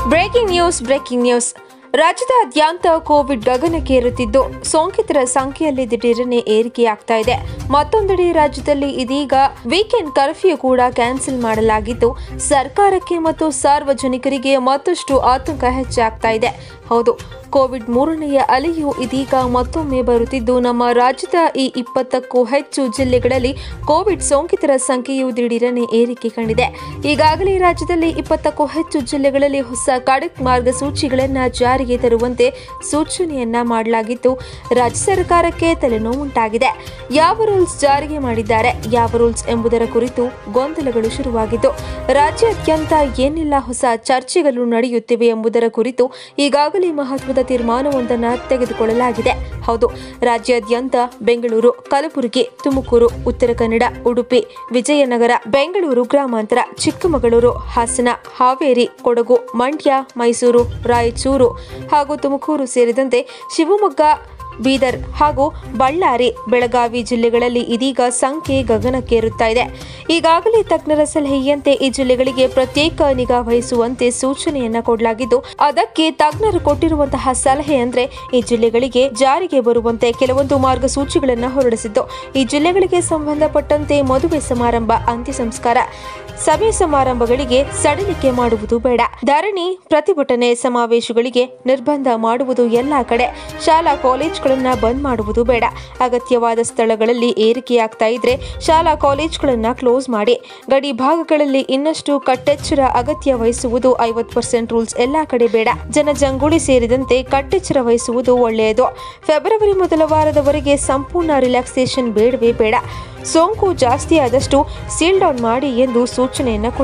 breaking news breaking news ರಾಜ್ಯದಾದ್ಯಂತ covid ಗಗನಕ್ಕೇರುತ್ತಿದ್ದು ಸೋಂಕಿತರ ಸಂಖ್ಯೆಯಲ್ಲಿ ದಿಢೀರನೆ ಏರಿಕೆಯಾಗ್ತಾ ಇದೆ ಮತ್ತೊಂದೆಡೆ ರಾಜ್ಯದಲ್ಲಿ ಇದೀಗ ವೀಕೆಂಡ್ ಕರ್ಫ್ಯೂ ಕೂಡ ಕ್ಯಾನ್ಸಲ್ ಮಾಡಲಾಗಿದ್ದು ಸರ್ಕಾರಕ್ಕೆ ಮತ್ತು ಸಾರ್ವಜನಿಕರಿಗೆ ಮತ್ತಷ್ಟು ಆತಂಕ ಹೆಚ್ಚಾಗ್ತಾ ಇದೆ ಹೌದು ಕೋವಿಡ್ ಮೂರನೆಯ ಅಲೆಯು ಇದೀಗ ಮತ್ತೊಮ್ಮೆ ಬರುತ್ತಿದ್ದು ನಮ್ಮ ರಾಜ್ಯದ ಈ ಇಪ್ಪತ್ತಕ್ಕೂ ಹೆಚ್ಚು ಜಿಲ್ಲೆಗಳಲ್ಲಿ ಕೋವಿಡ್ ಸೋಂಕಿತರ ಸಂಖ್ಯೆಯು ದಿಢೀರನೆ ಏರಿಕೆ ಕಂಡಿದೆ ಈಗಾಗಲೇ ರಾಜ್ಯದಲ್ಲಿ ಇಪ್ಪತ್ತಕ್ಕೂ ಹೆಚ್ಚು ಜಿಲ್ಲೆಗಳಲ್ಲಿ ಹೊಸ ಖಡಕ್ ಮಾರ್ಗಸೂಚಿಗಳನ್ನು ಜಾರಿಗೆ ತರುವಂತೆ ಸೂಚನೆಯನ್ನ ಮಾಡಲಾಗಿದ್ದು ರಾಜ್ಯ ಸರ್ಕಾರಕ್ಕೆ ತಲೆನೋವುಂಟಾಗಿದೆ ಯಾವ ರೂಲ್ಸ್ ಜಾರಿಗೆ ಮಾಡಿದ್ದಾರೆ ಯಾವ ರೂಲ್ಸ್ ಎಂಬುದರ ಕುರಿತು ಗೊಂದಲಗಳು ಶುರುವಾಗಿದ್ದು ರಾಜ್ಯಾದ್ಯಂತ ಏನೆಲ್ಲ ಹೊಸ ಚರ್ಚೆಗಳು ನಡೆಯುತ್ತಿವೆ ಎಂಬುದರ ಕುರಿತು ಈಗಾಗಲೇ ಮಹತ್ವದ ತೀರ್ಮಾನವೊಂದನ್ನು ತೆಗೆದುಕೊಳ್ಳಲಾಗಿದೆ ಹೌದು ರಾಜ್ಯಾದ್ಯಂತ ಬೆಂಗಳೂರು ಕಲಬುರಗಿ ತುಮಕೂರು ಉತ್ತರ ಕನ್ನಡ ಉಡುಪಿ ವಿಜಯನಗರ ಬೆಂಗಳೂರು ಗ್ರಾಮಾಂತರ ಚಿಕ್ಕಮಗಳೂರು ಹಾಸನ ಹಾವೇರಿ ಕೊಡಗು ಮಂಡ್ಯ ಮೈಸೂರು ರಾಯಚೂರು ಹಾಗೂ ತುಮಕೂರು ಸೇರಿದಂತೆ ಶಿವಮೊಗ್ಗ ಬೀದರ್ ಹಾಗೂ ಬಳ್ಳಾರಿ ಬೆಳಗಾವಿ ಜಿಲ್ಲೆಗಳಲ್ಲಿ ಇದೀಗ ಸಂಖ್ಯೆ ಗಗನಕ್ಕೇರುತ್ತಾ ಇದೆ ಈಗಾಗಲೇ ತಜ್ಞರ ಸಲಹೆಯಂತೆ ಈ ಜಿಲ್ಲೆಗಳಿಗೆ ಪ್ರತ್ಯೇಕ ನಿಗಾ ವಹಿಸುವಂತೆ ಸೂಚನೆಯನ್ನ ಕೊಡಲಾಗಿದ್ದು ಅದಕ್ಕೆ ತಜ್ಞರು ಕೊಟ್ಟಿರುವಂತಹ ಸಲಹೆ ಅಂದ್ರೆ ಈ ಜಿಲ್ಲೆಗಳಿಗೆ ಜಾರಿಗೆ ಬರುವಂತೆ ಕೆಲವೊಂದು ಮಾರ್ಗಸೂಚಿಗಳನ್ನು ಹೊರಡಿಸಿದ್ದು ಈ ಜಿಲ್ಲೆಗಳಿಗೆ ಸಂಬಂಧಪಟ್ಟಂತೆ ಮದುವೆ ಸಮಾರಂಭ ಅಂತ್ಯ ಸಂಸ್ಕಾರ ಸಭೆ ಸಮಾರಂಭಗಳಿಗೆ ಸಡಿಲಿಕೆ ಮಾಡುವುದು ಬೇಡ ಧರಣಿ ಪ್ರತಿಭಟನೆ ಸಮಾವೇಶಗಳಿಗೆ ನಿರ್ಬಂಧ ಮಾಡುವುದು ಎಲ್ಲಾ ಕಡೆ ಶಾಲಾ ಕಾಲೇಜುಗಳನ್ನ ಬಂದ್ ಮಾಡುವುದು ಬೇಡ ಅಗತ್ಯವಾದ ಸ್ಥಳಗಳಲ್ಲಿ ಏರಿಕೆಯಾಗ್ತಾ ಇದ್ರೆ ಶಾಲಾ ಕಾಲೇಜುಗಳನ್ನ ಕ್ಲೋಸ್ ಮಾಡಿ ಗಡಿ ಭಾಗಗಳಲ್ಲಿ ಇನ್ನಷ್ಟು ಕಟ್ಟೆಚ್ಚರ ಅಗತ್ಯ ವಹಿಸುವುದು ಐವತ್ತು ಪರ್ಸೆಂಟ್ ರೂಲ್ಸ್ ಎಲ್ಲಾ ಕಡೆ ಬೇಡ ಜನಜಂಗುಳಿ ಸೇರಿದಂತೆ ಕಟ್ಟೆಚ್ಚರ ವಹಿಸುವುದು ಒಳ್ಳೆಯದು ಫೆಬ್ರವರಿ ಮೊದಲ ವಾರದವರೆಗೆ ಸಂಪೂರ್ಣ ರಿಲ್ಯಾಕ್ಸೇಷನ್ ಬೇಡವೇ ಬೇಡ ಸೋಂಕು ಜಾಸ್ತಿ ಆದಷ್ಟು ಸೀಲ್ ಡೌನ್ ಮಾಡಿ ಎಂದು ಸೂಚನೆಯನ್ನು